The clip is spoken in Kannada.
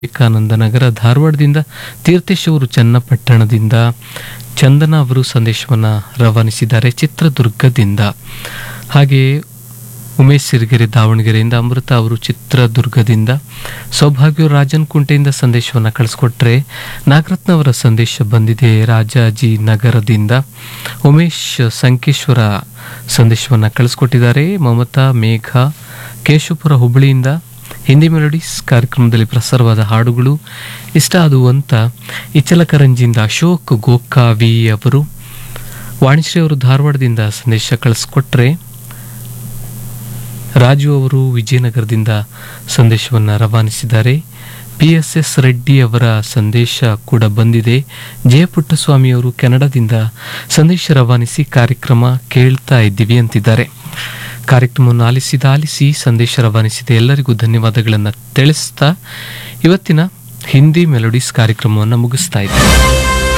ವಿವೇಕಾನಂದ ನಗರ ಧಾರವಾಡದಿಂದ ತೀರ್ಥೇಶ್ ಅವರು ಚನ್ನಪಟ್ಟಣದಿಂದ ಚಂದನ ಅವರು ಸಂದೇಶವನ್ನು ರವಾನಿಸಿದ್ದಾರೆ ಚಿತ್ರದುರ್ಗದಿಂದ ಹಾಗೆಯೇ ಉಮೇಶ್ ಸಿರಿಗೆರೆ ದಾವಣಗೆರೆಯಿಂದ ಅಮೃತ ಅವರು ಚಿತ್ರದುರ್ಗದಿಂದ ಸೌಭಾಗ್ಯ ರಾಜನ್ ಕುಂಟೆಯಿಂದ ಸಂದೇಶವನ್ನು ಕಳಿಸ್ಕೊಟ್ರೆ ನಾಗರತ್ನ ಅವರ ಸಂದೇಶ ಬಂದಿದೆ ರಾಜಾಜಿ ನಗರದಿಂದ ಉಮೇಶ್ ಸಂಕೇಶ್ವರ ಸಂದೇಶವನ್ನು ಕಳಿಸ್ಕೊಟ್ಟಿದ್ದಾರೆ ಮಮತಾ ಮೇಘ ಕೇಶವಪುರ ಹುಬ್ಬಳ್ಳಿಯಿಂದ ಹಿಂದಿ ಮೆಲೋಡಿಸ್ ಕಾರ್ಯಕ್ರಮದಲ್ಲಿ ಪ್ರಸಾರವಾದ ಹಾಡುಗಳು ಇಷ್ಟ ಆದವು ಅಂತ ಇಚಲಕರಂಜಿಯಿಂದ ಅಶೋಕ್ ಗೋಕಾವಿ ಅವರು ವಾಣಿಶ್ರೀ ಅವರು ಧಾರವಾಡದಿಂದ ಸಂದೇಶ ಕಳಿಸ್ಕೊಟ್ರೆ ರಾಜು ಅವರು ವಿಜಯನಗರದಿಂದ ಸಂದೇಶವನ್ನು ರವಾನಿಸಿದ್ದಾರೆ ಪಿ ಎಸ್ ಎಸ್ ರೆಡ್ಡಿ ಅವರ ಸಂದೇಶ ಕೂಡ ಬಂದಿದೆ ಜಯಪುಟ್ಟಸ್ವಾಮಿ ಅವರು ಕೆನಡಾದಿಂದ ಸಂದೇಶ ರವಾನಿಸಿ ಕಾರ್ಯಕ್ರಮ ಕೇಳ್ತಾ ಇದ್ದೀವಿ ಅಂತಿದ್ದಾರೆ ಕಾರ್ಯಕ್ರಮವನ್ನು ಆಲಿಸಿದ ಆಲಿಸಿ ಸಂದೇಶ ರವಾನಿಸಿದ ಎಲ್ಲರಿಗೂ ಧನ್ಯವಾದಗಳನ್ನು ತಿಳಿಸ್ತಾ ಇವತ್ತಿನ ಹಿಂದಿ ಮೆಲೋಡಿಸ್ ಕಾರ್ಯಕ್ರಮವನ್ನು ಮುಗಿಸ್ತಾ ಇದ್ದೇವೆ